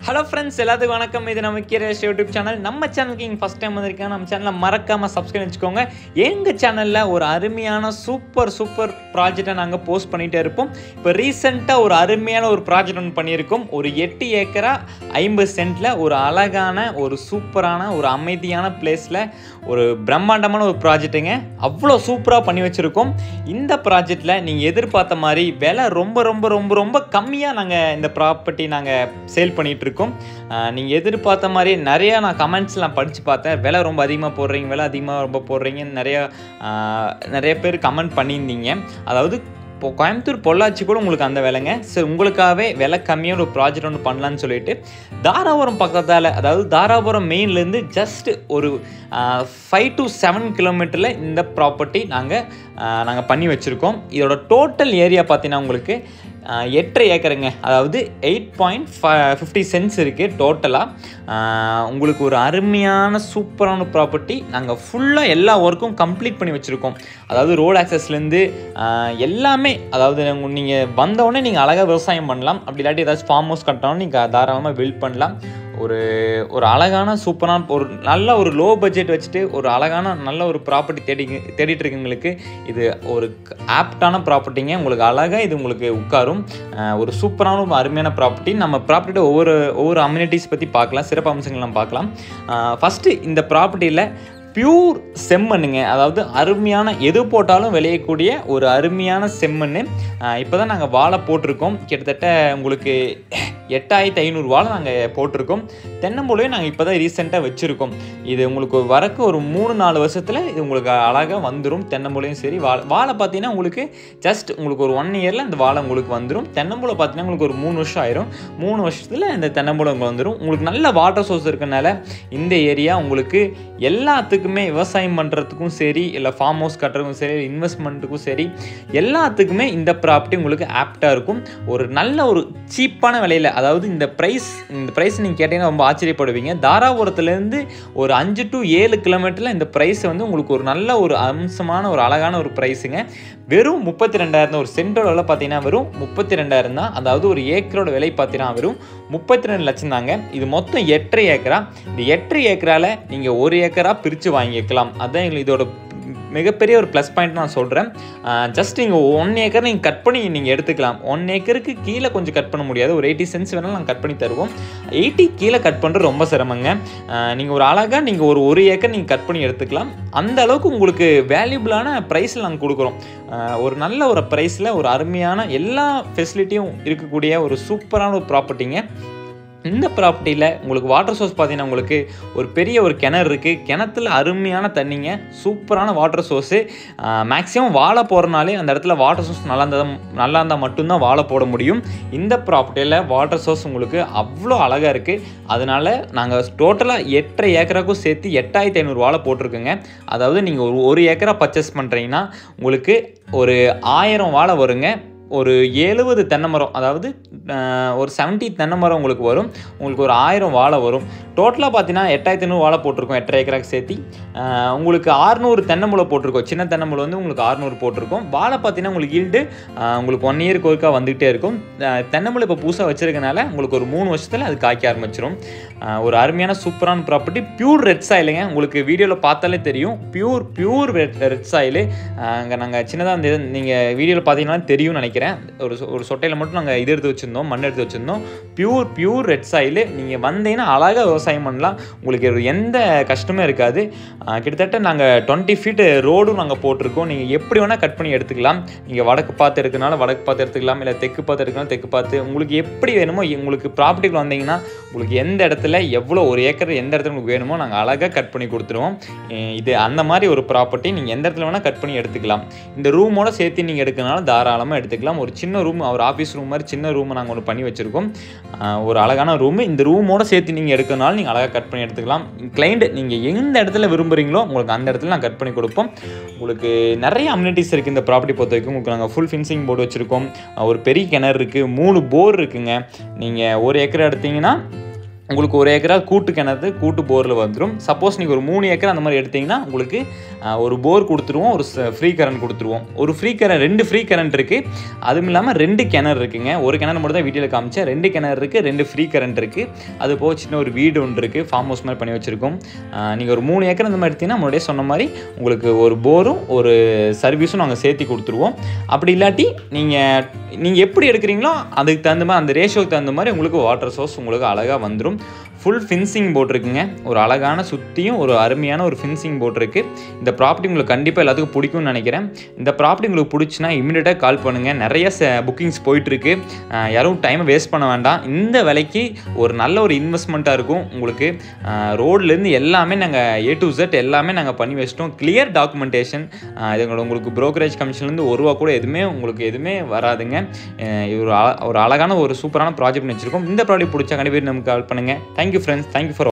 hello friends எல்லாத்துக்கும் வணக்கம் இது நம்ம கீரேஷ் யூடியூப் சேனல் நம்ம சேனலுக்கு இங்கே ஃபஸ்ட் டைம் வந்திருக்கேன் நம்ம சேனலை மறக்காமல் சப்ஸ்கிரைப் வச்சுக்கோங்க எங்கள் சேனலில் ஒரு அருமையான சூப்பர் சூப்பர் ப்ராஜெக்டை நாங்கள் போஸ்ட் பண்ணிகிட்டே இருப்போம் இப்போ ரீசெண்டாக ஒரு அருமையான ஒரு ப்ராஜெக்ட் ஒன்று பண்ணியிருக்கோம் ஒரு எட்டு ஏக்கரா ஐம்பது சென்ட்டில் ஒரு அழகான ஒரு சூப்பரான ஒரு அமைதியான பிளேஸில் ஒரு பிரம்மாண்டமான ஒரு ப்ராஜெக்ட்டுங்க அவ்வளோ சூப்பராக பண்ணி வச்சுருக்கோம் இந்த ப்ராஜெக்டில் நீங்கள் எதிர்பார்த்த மாதிரி விலை ரொம்ப ரொம்ப ரொம்ப ரொம்ப கம்மியாக நாங்கள் இந்த ப்ராப்பர்ட்டி நாங்கள் சேல் பண்ணிகிட்டு இருக்கோம் நீங்கள் எதிர்பார்த்த மாதிரி நிறையா நான் கமெண்ட்ஸ்லாம் படித்து பார்த்தேன் விலை ரொம்ப அதிகமாக போடுறீங்க விலை அதிகமாக ரொம்ப போடுறீங்கன்னு நிறையா ஆஹ், நிறைய பேர் கமெண்ட் பண்ணியிருந்தீங்க அதாவது இப்போ கோயம்புத்தூர் பொள்ளாச்சி கூட உங்களுக்கு அந்த விலைங்க சரி உங்களுக்காகவே விலை கம்மியாக ஒரு ப்ராஜெக்ட் ஒன்று பண்ணலான்னு சொல்லிட்டு தாராபுரம் பக்கத்தால் அதாவது தாராபுரம் மெயின்லேருந்து ஜஸ்ட் ஒரு ஃபைவ் டு செவன் கிலோமீட்டரில் இந்த ப்ராப்பர்ட்டி நாங்கள் நாங்கள் பண்ணி வச்சுருக்கோம் இதோட டோட்டல் ஏரியா பார்த்தீங்கன்னா உங்களுக்கு ஆஹ், எட்டரை ஏக்கருங்க அதாவது எயிட் பாயிண்ட் ஃபிஃப்டி சென்ட்ஸ் இருக்குது டோட்டலாக உங்களுக்கு ஒரு அருமையான சூப்பரான ப்ராப்பர்ட்டி நாங்கள் ஃபுல்லாக எல்லா ஒர்க்கும் கம்ப்ளீட் பண்ணி வச்சுருக்கோம் அதாவது ரோடு ஆக்சஸ்லேருந்து எல்லாமே அதாவது நீங்கள் வந்தவுடனே நீங்கள் அழகாக விவசாயம் பண்ணலாம் அப்படி இல்லாட்டி ஏதாச்சும் ஃபார்ம் ஹவுஸ் கட்டணும் நீங்கள் தாராளமாக பில்ட் பண்ணலாம் ஒரு ஒரு அழகான சூப்பரான ஒரு நல்ல ஒரு லோ பட்ஜெட் வச்சுட்டு ஒரு அழகான நல்ல ஒரு ப்ராப்பர்ட்டி தேடி தேடிட்டு இருக்கவங்களுக்கு இது ஒரு ஆப்டான ப்ராப்பர்ட்டிங்க உங்களுக்கு அழகாக இது உங்களுக்கு உட்காரும் அஹ் ஒரு சூப்பரான ஒரு அருமையான ப்ராப்பர்ட்டி நம்ம ப்ராப்பர்ட்டியோட ஒவ்வொரு ஒவ்வொரு அம்யூனிட்டிஸ் பற்றி பார்க்கலாம் சிறப்பு அம்சங்கள் நம்ம பார்க்கலாம் ஃபஸ்ட்டு இந்த ப்ராப்பர்ட்டியில் பியூர் செம்மண்ணுங்க அதாவது அருமையான எது போட்டாலும் விளையக்கூடிய ஒரு அருமையான செம்மண் இப்போ தான் நாங்கள் வாழை போட்டிருக்கோம் கிட்டத்தட்ட உங்களுக்கு எட்டாயிரத்தி ஐநூறு வாழை நாங்கள் போட்டிருக்கோம் தென்னம்புலையும் நாங்கள் இப்போ தான் ரீசெண்டாக வச்சுருக்கோம் இது உங்களுக்கு வரக்கு ஒரு மூணு நாலு வருஷத்தில் இது உங்களுக்கு அழகாக வந்துடும் தென்னம்புலையும் சரி வாழை வாழை பார்த்தீங்கன்னா உங்களுக்கு ஜஸ்ட் உங்களுக்கு ஒரு ஒன் இயரில் இந்த வாழை உங்களுக்கு வந்துடும் தென்னம்புலை பார்த்தீங்கன்னா உங்களுக்கு ஒரு மூணு வருஷம் ஆயிரும் மூணு வருஷத்தில் இந்த தென்னம்புலை உங்களுக்கு வந்துடும் உங்களுக்கு நல்ல வாட்டர் சோர்ஸ் இருக்கனால இந்த ஏரியா உங்களுக்கு எல்லாத்துக்குமே விவசாயம் பண்ணுறதுக்கும் சரி இல்லை ஃபார்ம் ஹவுஸ் கட்டுறதுக்கும் சரி இன்வெஸ்ட்மெண்ட்டுக்கும் சரி எல்லாத்துக்குமே இந்த ப்ராப்பர்ட்டி உங்களுக்கு ஆப்டாக இருக்கும் ஒரு நல்ல ஒரு சீப்பான விலையில் அதாவது இந்த ப்ரைஸ் இந்த ப்ரைஸ் நீங்கள் கேட்டீங்கன்னா ரொம்ப ஆச்சரியப்படுவீங்க தாராபுரத்துலேருந்து ஒரு அஞ்சு டு ஏழு கிலோமீட்டரில் இந்த ப்ரைஸ் வந்து உங்களுக்கு ஒரு நல்ல ஒரு அம்சமான ஒரு அழகான ஒரு ப்ரைஸுங்க வெறும் முப்பத்தி ரெண்டாயிரம் ஒரு சென்டோட விலை பார்த்தீங்கன்னா வெறும் முப்பத்தி ரெண்டாயிரம் தான் அதாவது ஒரு ஏக்கரோட விலை பார்த்தீங்கன்னா வெறும் முப்பத்தி ரெண்டு லட்சம் தாங்க இது மொத்தம் எட்டரை ஏக்கரா இந்த எட்டரை ஏக்கரால் நீங்கள் ஒரு ஏக்கரா பிரித்து வாங்கிக்கலாம் அதான் எங்களுக்கு இதோட மிகப்பெரிய ஒரு ப்ளஸ் பாயிண்ட் நான் சொல்கிறேன் ஜஸ்ட் நீங்கள் ஒன் ஏக்கர் நீங்கள் கட் பண்ணி நீங்கள் எடுத்துக்கலாம் ஒன் ஏக்கருக்கு கீழே கொஞ்சம் கட் பண்ண முடியாது ஒரு எயிட்டி சென்ஸ் வேணாலும் நாங்கள் கட் பண்ணி தருவோம் எயிட்டி கீழே கட் பண்ணுறது ரொம்ப சிரமங்க நீங்கள் ஒரு அழகாக நீங்கள் ஒரு ஒரு ஏக்கர் நீங்கள் கட் பண்ணி எடுத்துக்கலாம் அந்த அளவுக்கு உங்களுக்கு வேல்யூபிளான ப்ரைஸில் நாங்கள் கொடுக்குறோம் ஆஹ் ஒரு நல்ல ஒரு ப்ரைஸில் ஒரு அருமையான எல்லா ஃபெசிலிட்டியும் இருக்கக்கூடிய ஒரு சூப்பரான ஒரு ப்ராப்பர்ட்டிங்க இந்த ப்ராப்பர்ட்டியில் உங்களுக்கு வாட்டர் சோர்ஸ் பார்த்தீங்கன்னா உங்களுக்கு ஒரு பெரிய ஒரு கிணறு இருக்குது கிணத்துல அருமையான தண்ணிங்க சூப்பரான வாட்டர் சோர்ஸு மேக்ஸிமம் வாழை போகிறனாலே அந்த இடத்துல வாட்டர் சோர்ஸ் நல்லா இருந்தால் நல்லா இருந்தால் மட்டும்தான் வாழை போட முடியும் இந்த ப்ராப்பர்ட்டியில் வாட்டர் சோர்ஸ் உங்களுக்கு அவ்வளோ அழகாக இருக்குது அதனால் நாங்கள் டோட்டலாக எட்டரை ஏக்கராக்கும் சேர்த்து எட்டாயிரத்தி ஐநூறு வாழை போட்டிருக்கோங்க அதாவது நீங்கள் ஒரு ஒரு ஏக்கரா பர்ச்சேஸ் பண்ணுறீங்கன்னா உங்களுக்கு ஒரு ஆயிரம் வாழை வருங்க ஒரு எழுபது தென்னை மரம் அதாவது அஹ், ஒரு 70 தென்னை மரம் உங்களுக்கு வரும் உங்களுக்கு ஒரு ஆயிரம் வாழை வரும் டோட்டலாக பார்த்தீங்கன்னா எட்டாயிரத்தி ஐநூறு வாழை போட்டிருக்கோம் எட்டரை ஏக்கராக்கு சேர்த்து அஹ், உங்களுக்கு ஆறுநூறு தென்னை முளை போட்டிருக்கோம் சின்ன தென்னை முளை வந்து உங்களுக்கு ஆறுநூறு போட்டிருக்கோம் வாழை பார்த்தீங்கன்னா உங்களுக்கு ஈல்டு உங்களுக்கு ஒன் இயருக்கு ஒருக்கா வந்துகிட்டே இருக்கும் அஹ், தென்னை முளை இப்போ புதுசாக வச்சிருக்கனால உங்களுக்கு ஒரு மூணு வருஷத்தில் அது காய்க்க ஆரம்பிச்சிடும் அஹ், ஒரு அருமையான சூப்பரான ப்ராப்பர்ட்டி பியூர் ரெட் சாயிலுங்க உங்களுக்கு வீடியோவில் பார்த்தாலே தெரியும் pure pure red red soil அங்கே நாங்கள் சின்னதாக அந்த நீங்கள் வீடியோவில் பார்த்தீங்கன்னா தெரியும்னு நினைக்கிறேன் ஒரு சொ- ஒரு சொட்டையில் மட்டும் நாங்கள் இது எடுத்து வச்சுருந்தோம் மண் எடுத்து வச்சுருந்தோம் பியூர் பியூர் ரெட் சாயிலு நீங்கள் வந்தீங்கன்னா அழகாக விவசாயம் பண்ணலாம் உங்களுக்கு ஒரு எந்த கஷ்டமே இருக்காது அஹ் கிட்டத்தட்ட நாங்கள் டுவெண்ட்டி ஃபீட்டு ரோடும் நாங்கள் போட்டிருக்கோம் நீங்கள் எப்படி வேணால் கட் பண்ணி எடுத்துக்கலாம் நீங்கள் வடக்கு பார்த்து எடுக்கனால வடக்கு பார்த்து எடுத்துக்கலாம் இல்லை தெற்கு பார்த்து எடுக்கணும் தெற்கு பார்த்து உங்களுக்கு எப்படி வேணுமோ உங்களுக்கு ப்ராப்பர்ட்டிக்கு வந்தீங்கன்னா உங்களுக்கு எந்த இடத்துல எவ்வளோ ஒரு ஏக்கர் எந்த இடத்துல உங்களுக்கு வேணுமோ நாங்கள் அழகாக கட் பண்ணி கொடுத்துருவோம் அஹ் இது அந்த மாதிரி ஒரு ப்ராப்பர்ட்டி நீங்கள் எந்த இடத்துல வேணால் கட் பண்ணி எடுத்துக்கலாம் இந்த ரூமோட சேர்த்து நீங்கள் எடுக்கனாலும் தாராளமாக எடுத்துக்கலாம் ஒரு சின்ன ரூம் ஒரு ஆஃபீஸ் ரூம் மாதிரி சின்ன ரூம் நாங்கள் ஒன்று பண்ணி வச்சுருக்கோம் அஹ் ஒரு அழகான ரூம் இந்த ரூமோட சேர்த்து நீங்கள் எடுக்கனாலும் நீங்கள் அழகாக கட் பண்ணி எடுத்துக்கலாம் கிளைண்ட் நீங்கள் எந்த இடத்துல விரும்புகிறீங்களோ உங்களுக்கு அந்த இடத்துல நான் கட் பண்ணி கொடுப்போம் உங்களுக்கு நிறைய அம்யூனிட்டிஸ் இருக்குது இந்த ப்ராப்பர்ட்டி பொறுத்த வரைக்கும் உங்களுக்கு நாங்கள் ஃபுல் ஃபின்சிங் போர்டு வச்சுருக்கோம் ஒரு பெரிய கிணறு இருக்குது மூணு போர் இருக்குங்க நீங்கள் ஒரு ஏக்கர் எடுத்தீங்கன்னா உங்களுக்கு ஒரு ஏக்கரா கூட்டு கிணறு கூட்டு போரில் வந்துடும் சப்போஸ் நீங்கள் ஒரு மூணு ஏக்கர் அந்த மாதிரி எடுத்தீங்கன்னா உங்களுக்கு ஆஹ், ஒரு போர் கொடுத்துருவோம் ஒரு ஃப்ரீ கரண்ட் கொடுத்துருவோம் ஒரு ஃப்ரீ கரண்ட் ரெண்டு ஃப்ரீ கரண்ட் இருக்குது அதுவும் இல்லாமல் ரெண்டு கிணறு இருக்குங்க ஒரு கிணறு மட்டும் தான் வீடியோவில் காமிச்சேன் ரெண்டு கிணறு இருக்குது ரெண்டு ஃப்ரீ கரண்ட் இருக்குது அது போக சின்ன ஒரு வீடு ஒன்று இருக்குது ஃபார்ம் ஹவுஸ் மாதிரி பண்ணி வச்சுருக்கோம் நீங்கள் ஒரு மூணு ஏக்கர் அந்த மாதிரி எடுத்தீங்கன்னா முன்னாடியே சொன்ன மாதிரி உங்களுக்கு ஒரு போரும் ஒரு சர்வீஸும் நாங்கள் சேர்த்து கொடுத்துருவோம் அப்படி இல்லாட்டி நீங்கள் நீங்கள் எப்படி எடுக்கிறீங்களோ அதுக்கு தகுந்த மாதிரி அந்த ரேஷியோக்கு தகுந்த மாதிரி உங்களுக்கு வாட்டர் சோர்ஸ் உங்களுக்கு அழகாக வந்துடும் ஃபுல் ஃபின்சிங் போட்டிருக்குங்க ஒரு அழகான சுற்றியும் ஒரு அருமையான ஒரு ஃபின்சிங் போட்டிருக்கு இந்த ப்ராப்பர்ட்டி உங்களுக்கு கண்டிப்பாக எல்லாத்துக்கும் பிடிக்கும்னு நினைக்கிறேன் இந்த ப்ராப்பர்ட்டி உங்களுக்கு பிடிச்சினா இமீடியட்டாக கால் பண்ணுங்கள் நிறைய புக்கிங்ஸ் போயிட்டுருக்கு யாரும் டைமை வேஸ்ட் பண்ண வேண்டாம் இந்த விலைக்கு ஒரு நல்ல ஒரு இன்வெஸ்ட்மெண்ட்டாக இருக்கும் உங்களுக்கு ரோட்லேருந்து எல்லாமே நாங்கள் ஏ டு Z எல்லாமே நாங்கள் பண்ணி வச்சிட்டோம் கிளியர் டாக்குமெண்டேஷன் இது உங்களுக்கு brokerage கமிஷன்லேருந்து ஒரு ரூபா கூட எதுவுமே உங்களுக்கு எதுவுமே வராதுங்க அஹ் இது ஒரு அழ- ஒரு அழகான ஒரு சூப்பரான ப்ராஜெக்ட் வச்சுருக்கோம் இந்த ப்ராடக்ட் பிடிச்சா கண்டிப்பாக நமக்கு கால் பண்ணுங்கள் தேங்க்யூ ஃப்ரெண்ட்ஸ் தேங்க்யூ ஃபார்